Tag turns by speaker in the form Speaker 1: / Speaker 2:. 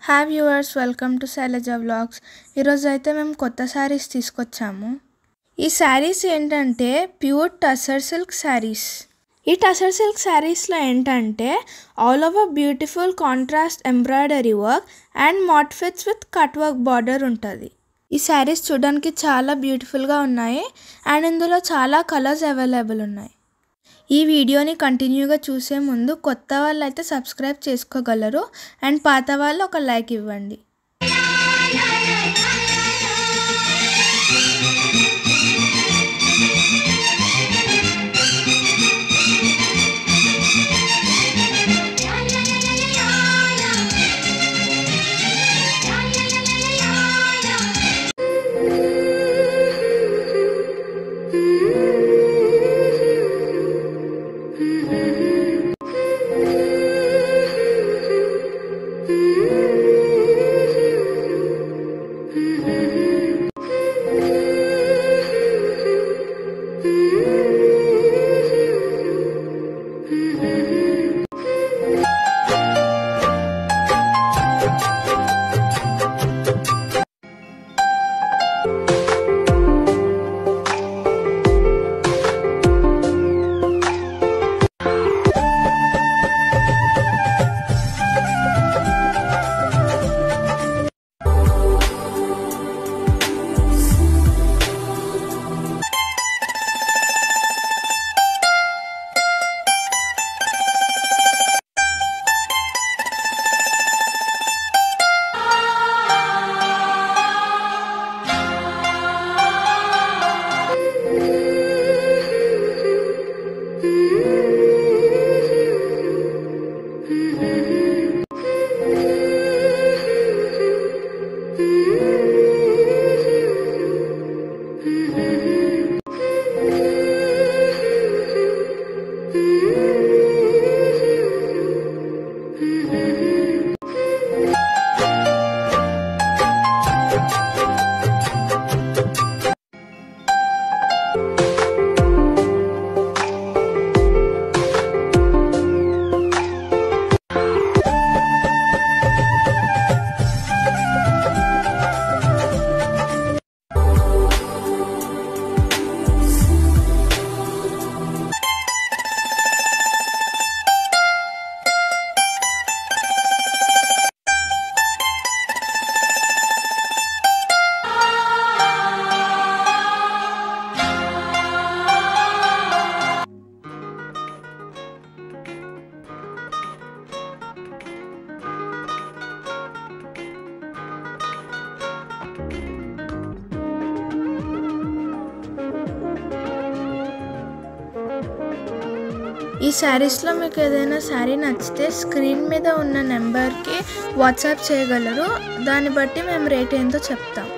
Speaker 1: hi viewers welcome to Shailaja vlogs ఈరోజు అయితే మేము కొత్త శారీస్ తీసుకొచ్చాము ఈ శారీస్ ఏంటంటే ప్యూర్ టసర్ సిల్క్ శారీస్ ఈ టసర్ సిల్క్ శారీస్లో ఏంటంటే all over beautiful contrast embroidery work and మాట్ఫిట్స్ విత్ కట్ వర్క్ బార్డర్ ఉంటుంది ఈ శారీస్ చూడడానికి చాలా బ్యూటిఫుల్గా ఉన్నాయి అండ్ ఇందులో చాలా కలర్స్ అవైలబుల్ ఉన్నాయి ఈ వీడియోని కంటిన్యూగా చూసే ముందు కొత్త వాళ్ళు అయితే సబ్స్క్రైబ్ చేసుకోగలరు అండ్ పాత వాళ్ళు ఒక లైక్ ఇవ్వండి ఈ శారీస్లో మీకు ఏదైనా శారీ నచ్చితే స్క్రీన్ మీద ఉన్న నెంబర్కి వాట్సాప్ చేయగలరు దాన్ని బట్టి మేము రేట్ ఏంటో చెప్తాం